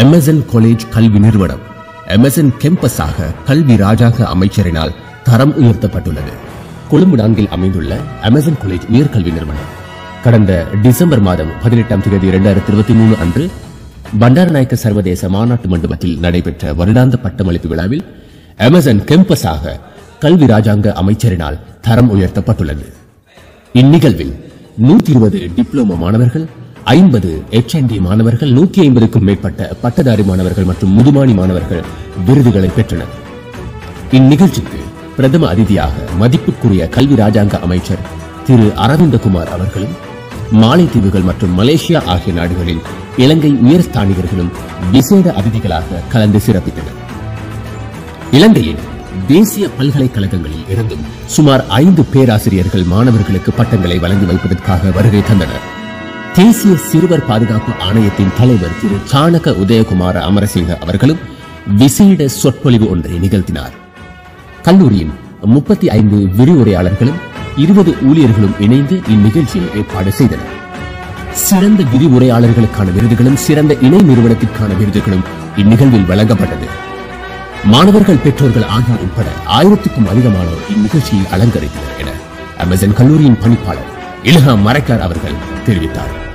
Emerson college கல்வி நிறுவனம் Emerson கேம்பஸாக கல்வி ராஜாங்க அமைச்சரினால் தரம் உயர்த்தப்பட்டுள்ளது கொழும்பு நான்கில் அமைந்துள்ள அமேசன் காலேஜ் உயர்கல்வி நிறுவனம் கடந்த டிசம்பர் மாதம் பதினெட்டாம் தேதி இரண்டாயிரத்தி இருபத்தி மூணு அன்று பண்டாரநாயக்க சர்வதேச மாநாட்டு மண்டபத்தில் நடைபெற்ற வருடாந்த பட்டமளிப்பு விழாவில் அமேசன் கேம்பஸாக கல்வி ராஜாங்க அமைச்சரினால் தரம் உயர்த்தப்பட்டுள்ளது இந்நிகழ்வில் நூத்தி இருபது டிப்ளமோ மாணவர்கள் ஐம்பது எச்என்டி மாணவர்கள் நூத்தி ஐம்பதுக்கும் மேற்பட்ட பட்டதாரி மாணவர்கள் மற்றும் முதுமானி மாணவர்கள் விருதுகளை பெற்றனர் இந்நிகழ்ச்சிக்கு பிரதம அதிதியாக மதிப்புக்குரிய கல்வி ராஜாங்க அமைச்சர் திரு அரவிந்தகுமார் அவர்களும் மாலைத்தீவுகள் மற்றும் மலேசியா ஆகிய நாடுகளில் இலங்கை உயர்ஸ்தானிகர்களும் விசேட அதிதிகளாக கலந்து சிறப்பித்தனர் இலங்கையின் தேசிய பல்கலைக்கழகங்களில் இருந்தும் சுமார் ஐந்து பேராசிரியர்கள் மாணவர்களுக்கு பட்டங்களை வழங்கி வைப்பதற்காக வருகை தந்தனர் தேசிய சிறுவர் பாதுகாப்பு ஆணையத்தின் தலைவர் திரு சாணக உதயகுமார அமரசிங்க அவர்களும் விசேட சொற்பொழிவு ஒன்றை நிகழ்த்தினார் கல்லூரியின் முப்பத்தி ஐந்து விரிவுரையாளர்களும் இருபது ஊழியர்களும் இணைந்து இந்நிகழ்ச்சியை ஏற்பாடு செய்தனர் சிறந்த விரிவுரையாளர்களுக்கான விருதுகளும் சிறந்த இணை நிறுவனத்திற்கான விருதுகளும் இந்நிகழ்வில் வழங்கப்பட்டது மாணவர்கள் பெற்றோர்கள் ஆகியோர் உட்பட ஆயிரத்துக்கும் அதிகமானோர் இந்நிகழ்ச்சியை அலங்கரித்தனர் என அமேசான் கல்லூரியின் பணிப்பாளர் இல்ஹாம் மரக்கார் அவர்கள் தெரிவித்தார்